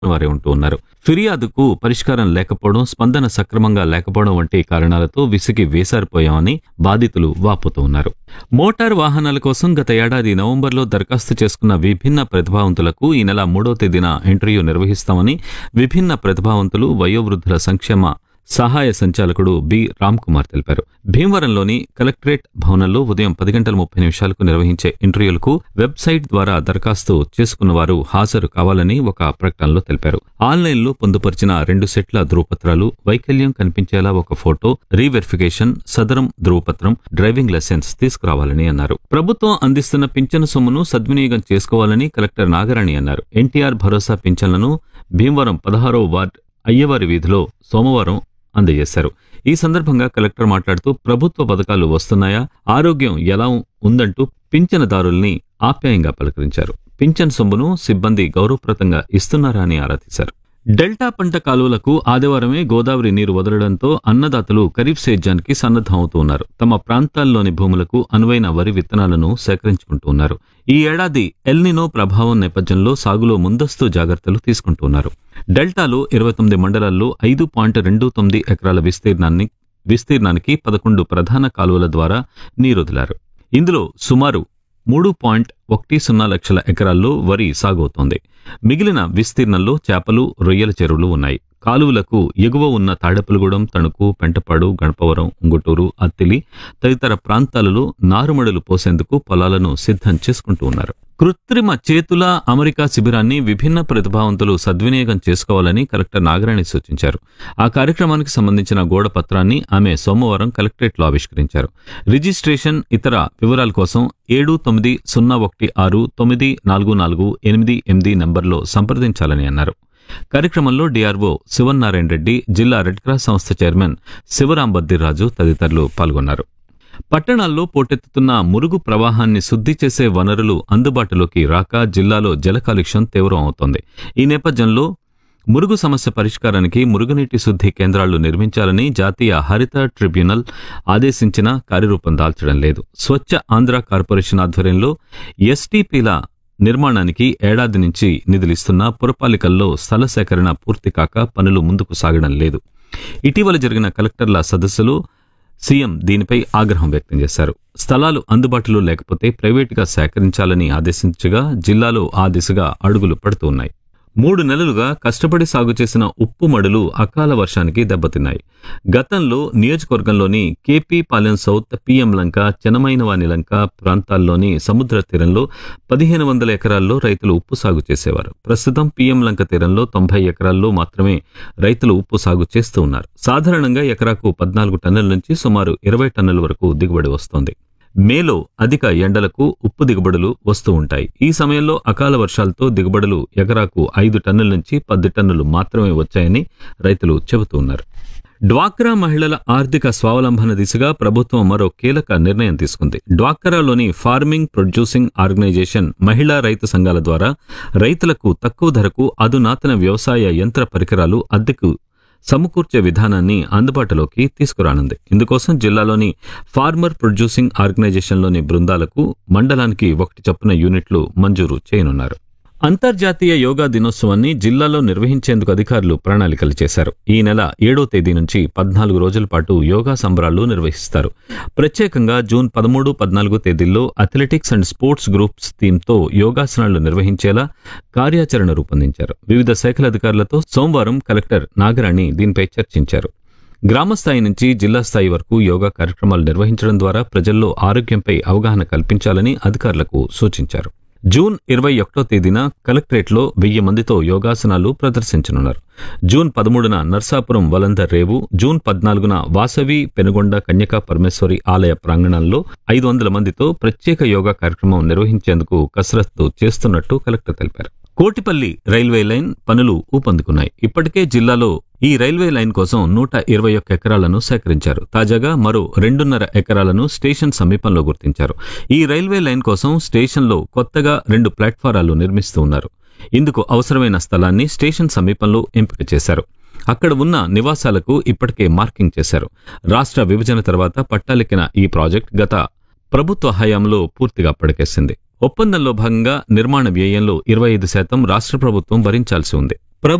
వారే ఉంటూ ఉన్నారు ఫిర్యాదుకు పరిష్కారం లేకపోవడం స్పందన సక్రమంగా లేకపోవడం వంటి కారణాలతో విసిగి వేసారిపోయామని బాధితులు వాపోతూ ఉన్నారు మోటార్ వాహనాల కోసం గత ఏడాది నవంబర్లో దరఖాస్తు చేసుకున్న విభిన్న ప్రతిభావంతులకు ఈ నెల మూడో తేదీన ఇంటర్వ్యూ నిర్వహిస్తామని విభిన్న ప్రతిభావంతులు వయోవృద్ధుల సంక్షేమ సహాయ సంచాలకుడు బి రామ్ కుమార్ తెలిపారు భీమవరంలోని కలెక్టరేట్ భవనంలో ఉదయం పది గంటల ముప్పై నిమిషాలకు నిర్వహించే ఇంటర్వ్యూలకు వెబ్సైట్ ద్వారా దరఖాస్తు చేసుకున్న వారు హాజరు కావాలని ఒక ప్రకటనలో తెలిపారు ఆన్లైన్లో పొందుపరిచిన రెండు సెట్ల ధృవపత్రాలు వైకల్యం కనిపించేలా ఒక ఫోటో రీవెరిఫికేషన్ సదరం ధృవపత్రం డ్రైవింగ్ లైసెన్స్ తీసుకురావాలని అన్నారు ప్రభుత్వం అందిస్తున్న పింఛను సొమ్మును సద్వినియోగం చేసుకోవాలని కలెక్టర్ నాగరాణి అన్నారు ఎన్టీఆర్ భరోసా పింఛన్లను భీమవరం పదహారో వార్డ్ అయ్యవారి వీధిలో సోమవారం అందజేశారు ఈ సందర్భంగా కలెక్టర్ మాట్లాడుతూ ప్రభుత్వ పథకాలు వస్తున్నాయా ఆరోగ్యం ఎలా ఉందంటూ పింఛనదారుల్ని ఆప్యాయంగా పలకరించారు పింఛన్ సొమ్మును సిబ్బంది గౌరవప్రదంగా ఇస్తున్నారా అని ఆరా తీశారు డెల్టా పంట కాలువలకు ఆదివారమే గోదావరి నీరు వదలడంతో అన్నదాతలు ఖరీఫ్ సేద్యానికి సన్నద్ధం అవుతూ ఉన్నారు తమ ప్రాంతాల్లోని భూములకు అనువైన వరి విత్తనాలను సేకరించుకుంటూ ఉన్నారు ఈ ఏడాది ఎల్నినో ప్రభావం నేపథ్యంలో సాగులో ముందస్తు జాగ్రత్తలు తీసుకుంటున్నారు డెల్టాలో ఇరవై తొమ్మిది మండలాల్లో ఐదు పాయింట్ రెండు తొమ్మిది ఎకరాల విస్తీర్ణాన్ని విస్తీర్ణానికి పదకొండు ప్రధాన కాలువల ద్వారా నీరొదిలారు ఇందులో సుమారు మూడు పాయింట్ ఒకటి సున్నా లక్షల ఎకరాల్లో వరి సాగవుతోంది మిగిలిన విస్తీర్ణంలో చేపలు రొయ్యల చెరువులు ఉన్నాయి కాలువలకు ఎగువ ఉన్న తాడేపల్లిగూడెం తణుకు పెంటపాడు గణపవరం ఉంగుటూరు అత్తిలి తదితర ప్రాంతాలలో నారుమడులు పోసేందుకు పొలాలను సిద్ధం చేసుకుంటూ ఉన్నారు కృత్రిమ చేతుల అమెరికా శిబిరాన్ని విభిన్న ప్రతిభావంతులు సద్వినియోగం చేసుకోవాలని కలెక్టర్ నాగరాణి సూచించారు ఆ కార్యక్రమానికి సంబంధించిన గోడ పత్రాన్ని ఆమె సోమవారం కలెక్టరేట్లో ఆవిష్కరించారు రిజిస్ట్రేషన్ ఇతర వివరాల కోసం ఏడు తొమ్మిది సున్నా ఒకటి ఆరు తొమ్మిది నాలుగు నాలుగు ఎనిమిది ఎనిమిది నంబర్లో సంప్రదించాలని అన్నారు కార్యక్రమంలో డిఆర్ఓ శివన్నారాయణ రెడ్డి జిల్లా రెడ్ క్రాస్ సంస్థ చైర్మన్ శివరాం బద్దిరాజు తదితరులు పాల్గొన్నారు పట్టణాల్లో పోటెత్తుతున్న మురుగు ప్రవాహాన్ని శుద్ధి చేసే వనరులు అందుబాటులోకి రాక జిల్లాలో జల కాలుష్యం తీవ్రం అవుతోంది ఈ నేపథ్యంలో మురుగు సమస్య పరిష్కారానికి మురుగునీటి శుద్ధి కేంద్రాలు నిర్మించాలని జాతీయ హరిత ట్రిబ్యునల్ ఆదేశించిన కార్యరూపం దాల్చడం లేదు స్వచ్ఛ ఆంధ్ర కార్పొరేషన్ ఆధ్వర్యంలో ఎస్టీపీల నిర్మాణానికి ఏడాది నుంచి నిధులిస్తున్న పురపాలికల్లో స్థల సేకరణ పూర్తి కాక పనులు ముందుకు సాగడం లేదు ఇటీవల జరిగిన కలెక్టర్ల సదస్సులో సీఎం దీనిపై ఆగ్రహం వ్యక్తం చేశారు స్థలాలు అందుబాటులో లేకపోతే ప్రైవేటుగా సేకరించాలని ఆదేశించగా జిల్లాలో ఆ దిశగా అడుగులు పడుతూ ఉన్నాయి మూడు నెలలుగా కష్టపడి సాగు చేసిన ఉప్పు మడులు అకాల వర్షానికి దెబ్బతిన్నాయి గతంలో నియోజకవర్గంలోని KP Palem south PM Lanka Chenamainavani Lanka ప్రాంతాల్లోని సముద్ర తీరంలో పదిహేను వందల ఎకరాల్లో రైతులు ఉప్పు సాగు చేసేవారు ప్రస్తుతం పిఎం లంక తీరంలో తొంభై ఎకరాల్లో మాత్రమే రైతులు ఉప్పు సాగు చేస్తూ ఉన్నారు సాధారణంగా ఎకరాకు పద్నాలుగు టన్నుల నుంచి సుమారు ఇరవై టన్నుల వరకు దిగుబడి వస్తోంది మేలో అధిక ఎండలకు ఉప్పు దిగుబడులు వస్తూ ఉంటాయి ఈ సమయంలో అకాల వర్షాలతో దిగుబడులు ఎకరాకు ఐదు టన్నుల నుంచి పది టన్నులు మాత్రమే వచ్చాయని రైతులు చెబుతూ ఉన్నారు డ్వాక్రా మహిళల ఆర్థిక స్వావలంబన దిశగా ప్రభుత్వం మరో కీలక నిర్ణయం తీసుకుంది డ్వాక్రాలోని ఫార్మింగ్ ప్రొడ్యూసింగ్ ఆర్గనైజేషన్ మహిళా రైతు సంఘాల ద్వారా రైతులకు తక్కువ ధరకు అధునాతన వ్యవసాయ యంత్ర పరికరాలు అద్దెకు సమకూర్చే విధానాన్ని అందుబాటులోకి తీసుకురానుంది ఇందుకోసం జిల్లాలోని ఫార్మర్ ప్రొడ్యూసింగ్ ఆర్గనైజేషన్లోని బృందాలకు మండలానికి ఒకటి చొప్పున యూనిట్లు మంజూరు చేయనున్నారు అంతర్జాతీయ యోగా దినోత్సవాన్ని జిల్లాలో నిర్వహించేందుకు అధికారులు ప్రణాళికలు చేశారు ఈ నెల ఏడో తేదీ నుంచి పద్నాలుగు రోజుల పాటు యోగా సంబరాలు నిర్వహిస్తారు ప్రత్యేకంగా జూన్ పదమూడు పద్నాలుగు తేదీల్లో అథ్లెటిక్స్ అండ్ స్పోర్ట్స్ గ్రూప్స్ థీమ్తో యోగాసనాలు నిర్వహించేలా కార్యాచరణ రూపొందించారు వివిధ శాఖల అధికారులతో సోమవారం కలెక్టర్ నాగరాణి దీనిపై చర్చించారు గ్రామ స్థాయి నుంచి జిల్లా స్థాయి వరకు యోగా కార్యక్రమాలు నిర్వహించడం ద్వారా ప్రజల్లో ఆరోగ్యంపై అవగాహన కల్పించాలని అధికారులకు సూచించారు జూన్ ఇరవై ఒకటో తేదీన కలెక్టరేట్లో వెయ్యి మందితో యోగాసనాలు ప్రదర్శించనున్నారు జూన్ పదమూడున నర్సాపురం వలందర్ రేవు జూన్ పద్నాలుగున వాసవి పెనుగొండ కన్యకా పరమేశ్వరి ఆలయ ప్రాంగణంలో ఐదు వందల మందితో ప్రత్యేక యోగా కార్యక్రమం నిర్వహించేందుకు కసరత్తు చేస్తున్నట్టు కలెక్టర్ తెలిపారు కోటిపల్లి రైల్వే లైన్ పనులు ఊపందుకున్నాయి ఇప్పటికే జిల్లాలో ఈ రైల్వే లైన్ కోసం నూట ఇరవై ఒక్క ఎకరాలను సేకరించారు తాజాగా మరో రెండున్నర ఎకరాలను స్టేషన్ సమీపంలో గుర్తించారు ఈ రైల్వే లైన్ కోసం స్టేషన్లో కొత్తగా రెండు ప్లాట్ఫారాలు నిర్మిస్తూ ఉన్నారు ఇందుకు అవసరమైన స్థలాన్ని స్టేషన్ సమీపంలో ఎంపిక చేశారు అక్కడ ఉన్న నివాసాలకు ఇప్పటికే మార్కింగ్ చేశారు రాష్ట్ర విభజన తర్వాత పట్టాలెక్కిన ఈ ప్రాజెక్ట్ గత ప్రభుత్వ హయాంలో పూర్తిగా పడకేసింది ఒప్పందంలో భాగంగా నిర్మాణ వ్యయంలో ఇరవై ఐదు శాతం రాష్ట్ర ప్రభుత్వం భరించాల్సి ఉంది